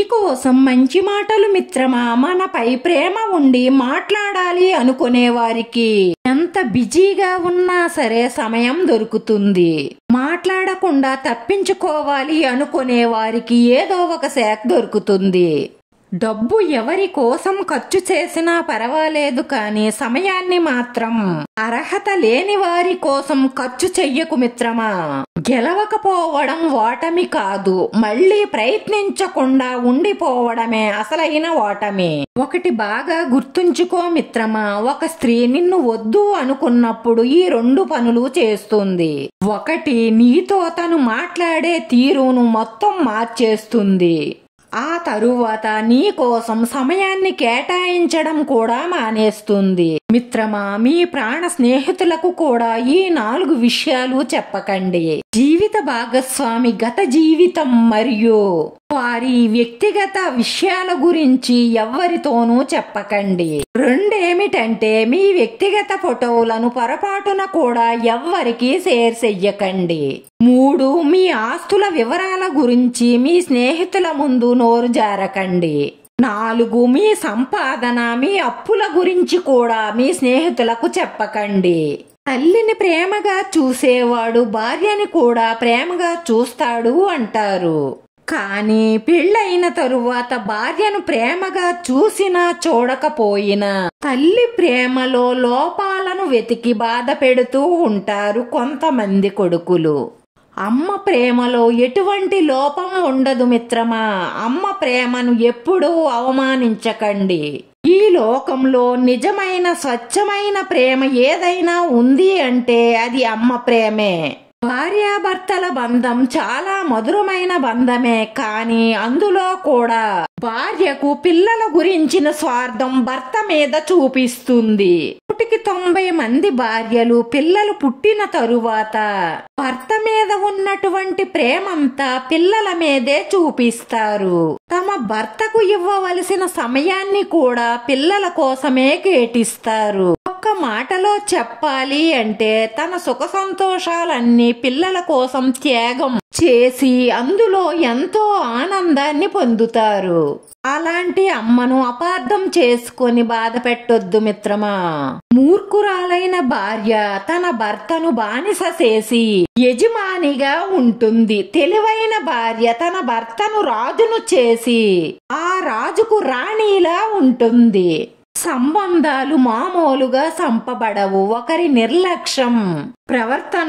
కోసం మంచి మాటలు మిత్రమా మనపై ప్రేమ ఉండి మాట్లాడాలి అనుకునే వారికి ఎంత బిజీగా ఉన్నా సరే సమయం దొరుకుతుంది మాట్లాడకుండా తప్పించుకోవాలి అనుకునే వారికి ఏదో ఒక శాఖ దొరుకుతుంది డబ్బు ఎవరి కోసం ఖర్చు చేసినా పర్వాలేదు కానీ సమయాన్ని మాత్రం అర్హత లేని వారి కోసం ఖర్చు చెయ్యకు మిత్రమా గెలవకపోవడం ఓటమి కాదు మళ్ళీ ప్రయత్నించకుండా ఉండిపోవడమే అసలైన ఓటమి ఒకటి బాగా గుర్తుంచుకో మిత్రమా ఒక స్త్రీ నిన్ను వద్దు అనుకున్నప్పుడు ఈ రెండు పనులు చేస్తుంది ఒకటి నీతో తను మాట్లాడే తీరును మొత్తం మార్చేస్తుంది ఆ తరువాత నీ కోసం సమయాన్ని కేటాయించడం కూడా మానేస్తుంది మిత్రమా మీ ప్రాణ స్నేహితులకు కూడా ఈ నాలుగు విషయాలు చెప్పకండి జీవిత భాగస్వామి గత జీవితం మరియు వారి వ్యక్తిగత విషయాల గురించి ఎవ్వరితోనూ చెప్పకండి రెండేమిటంటే మీ వ్యక్తిగత ఫోటోలను పొరపాటున కూడా ఎవ్వరికి షేర్ చెయ్యకండి మూడు మీ ఆస్తుల వివరాల గురించి మీ స్నేహితుల ముందు నోరు జారకండి నాలుగు మీ సంపాదన మీ అప్పుల గురించి కూడా మీ స్నేహితులకు చెప్పకండి తల్లిని ప్రేమగా చూసేవాడు భార్యని కూడా ప్రేమగా చూస్తాడు అంటారు కానీ పెళ్ళైన తరువాత భార్యను ప్రేమగా చూసినా చూడకపోయినా తల్లి ప్రేమలో లోపాలను వెతికి బాధ పెడుతూ ఉంటారు కొంతమంది కొడుకులు అమ్మ ప్రేమలో ఎటువంటి లోపం ఉండదు మిత్రమా అమ్మ ప్రేమను ఎప్పుడూ అవమానించకండి ఈ లోకంలో నిజమైన స్వచ్ఛమైన ప్రేమ ఏదైనా ఉంది అంటే అది అమ్మ ప్రేమే భార్యాభర్తల బంధం చాలా మధురమైన బంధమే కానీ అందులో కూడా భార్యకు పిల్లల గురించిన స్వార్థం భర్త మీద చూపిస్తుంది నూటికి తొంభై మంది భార్యలు పిల్లలు పుట్టిన తరువాత భర్త మీద ఉన్నటువంటి ప్రేమంతా పిల్లల మీదే చూపిస్తారు తమ భర్తకు ఇవ్వవలసిన సమయాన్ని కూడా పిల్లల కోసమే కేటిస్తారు ఒక్క మాటలో చెప్పాలి అంటే తన సుఖ సంతోషాలన్నీ పిల్లల కోసం త్యాగం చేసి అందులో ఎంతో ఆనందాన్ని పొందుతారు అలాంటి అమ్మను అపార్థం చేసుకొని బాధ పెట్టొద్దు మిత్రమా మూర్ఖురాలైన భార్య తన భర్తను బానిస చేసి యజమానిగా ఉంటుంది తెలివైన భార్య తన భర్తను రాజును చేసి ఆ రాజుకు రాణిలా ఉంటుంది సంబంధాలు మామూలుగా సంపబడవు ఒకరి నిర్లక్ష్యం ప్రవర్తన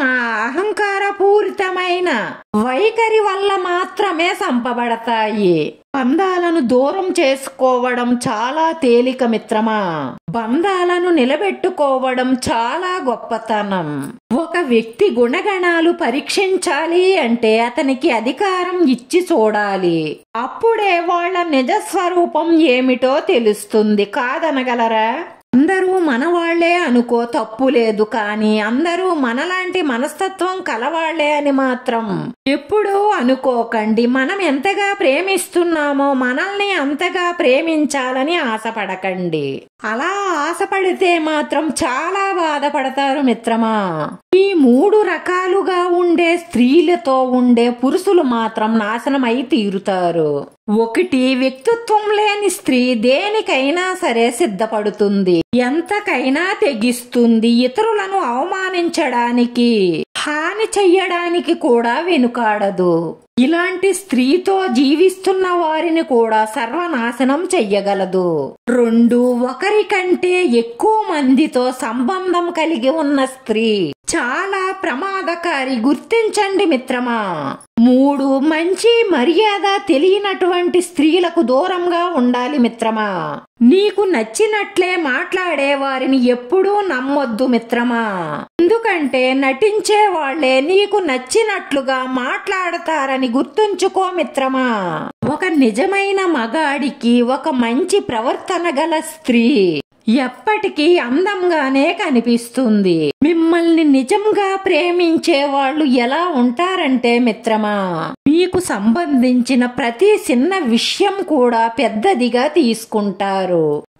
అహంకారపూరితమైన వైఖరి వల్ల మాత్రమే సంపబడతాయి బంధాలను దూరం చేసుకోవడం చాలా తేలిక మిత్రమా బంధాలను నిలబెట్టుకోవడం చాలా గొప్పతనం ఒక వ్యక్తి గుణగణాలు పరీక్షించాలి అంటే అతనికి అధికారం ఇచ్చి చూడాలి అప్పుడే వాళ్ళ నిజ స్వరూపం ఏమిటో తెలుస్తుంది కాదనగలరా అందరూ మనవాళ్లే అనుకో తప్పు లేదు కానీ అందరూ మనలాంటి మనస్తత్వం కలవాళ్లే అని మాత్రం ఎప్పుడూ అనుకోకండి మనం ఎంతగా ప్రేమిస్తున్నామో మనల్ని అంతగా ప్రేమించాలని ఆశపడకండి అలా ఆశపడితే మాత్రం చాలా బాధపడతారు మిత్రమా ఈ మూడు రకాలుగా ఉండే స్త్రీలతో ఉండే పురుషులు మాత్రం నాశనమై తీరుతారు ఒకటి వ్యక్తిత్వం లేని స్త్రీ దేనికైనా సరే సిద్ధపడుతుంది ఎంతకైనా తెగిస్తుంది ఇతరులను అవమానించడానికి హాని చెయ్యడానికి కూడా వెనుకాడదు ఇలాంటి స్త్రీతో జీవిస్తున్న వారిని కూడా సర్వనాశనం చెయ్యగలదు రెండు ఒకరికంటే ఎక్కువ మందితో సంబంధం కలిగి ఉన్న స్త్రీ చాలా ప్రమాదకారి గుర్తించండి మిత్రమా మూడు మంచి మర్యాద తెలియనటువంటి స్త్రీలకు దూరంగా ఉండాలి మిత్రమా నీకు నచ్చినట్లే మాట్లాడే వారిని ఎప్పుడూ నమ్మొద్దు మిత్రమా ఎందుకంటే నటించే వాళ్లే నీకు నచ్చినట్లుగా మాట్లాడతారని గుర్తుంచుకో మిత్రమా ఒక నిజమైన మగాడికి ఒక మంచి ప్రవర్తన గల స్త్రీ ఎప్పటికీ అందంగానే కనిపిస్తుంది మిమ్మల్ని నిజంగా ప్రేమించే వాళ్ళు ఎలా ఉంటారంటే మిత్రమా మీకు సంబంధించిన ప్రతి చిన్న విషయం కూడా పెద్దదిగా తీసుకుంటారు అలాగే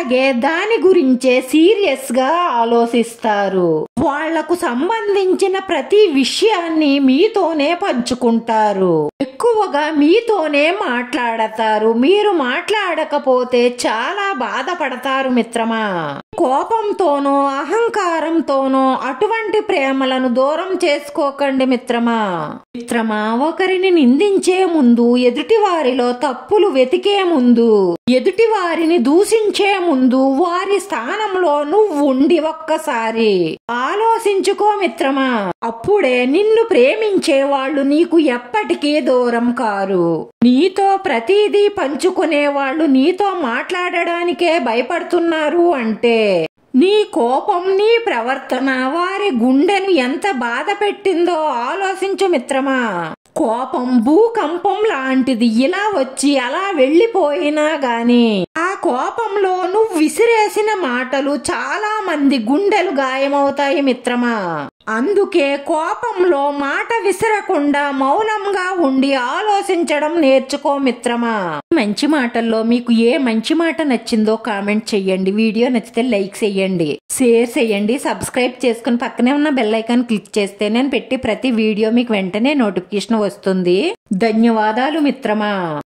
అలాగే దాని గురించే సీరియస్ గా ఆలోచిస్తారు వాళ్లకు సంబంధించిన ప్రతి విషయాన్ని మీతోనే పంచుకుంటారు ఎక్కువగా మీతోనే మాట్లాడతారు మీరు మాట్లాడకపోతే చాలా బాధపడతారు మిత్రమా కోపంతోనో అహంకారంతోనో అటువంటి ప్రేమలను దూరం చేసుకోకండి మిత్రమా మిత్రమా ఒకరిని నిందించే ముందు ఎదుటి వారిలో తప్పులు వెతికే ముందు ఎదుటి వారిని దూషించే ముందు వారి స్థానంలో నువ్వు ఉండి ఒక్కసారి ఆలోచించుకో మిత్రమా అప్పుడే నిన్ను ప్రేమించే వాళ్ళు నీకు ఎప్పటికీ దూరం కారు నీతో ప్రతిదీ పంచుకునే వాళ్ళు నీతో మాట్లాడడానికే భయపడుతున్నారు అంటే నీ కోపం నీ ప్రవర్తన వారి గుండెను ఎంత బాధ పెట్టిందో ఆలోచించు మిత్రమా కోపం భూకంపం లాంటిది ఇలా వచ్చి అలా వెళ్ళిపోయినా గాని ఆ కోపంలో నువ్వు విసిరేసిన మాటలు చాలా మంది గుండెలు గాయమవుతాయి మిత్రమా అందుకే కోపంలో మాట విసరకుండా మౌనంగా ఉండి ఆలోచించడం నేర్చుకో మిత్రమా మంచి మాటల్లో మీకు ఏ మంచి మాట నచ్చిందో కామెంట్ చెయ్యండి వీడియో నచ్చితే లైక్ చేయండి షేర్ చేయండి సబ్స్క్రైబ్ చేసుకుని పక్కనే ఉన్న బెల్ ఐకాన్ క్లిక్ చేస్తే నేను పెట్టి ప్రతి వీడియో మీకు వెంటనే నోటిఫికేషన్ వస్తుంది ధన్యవాదాలు మిత్రమా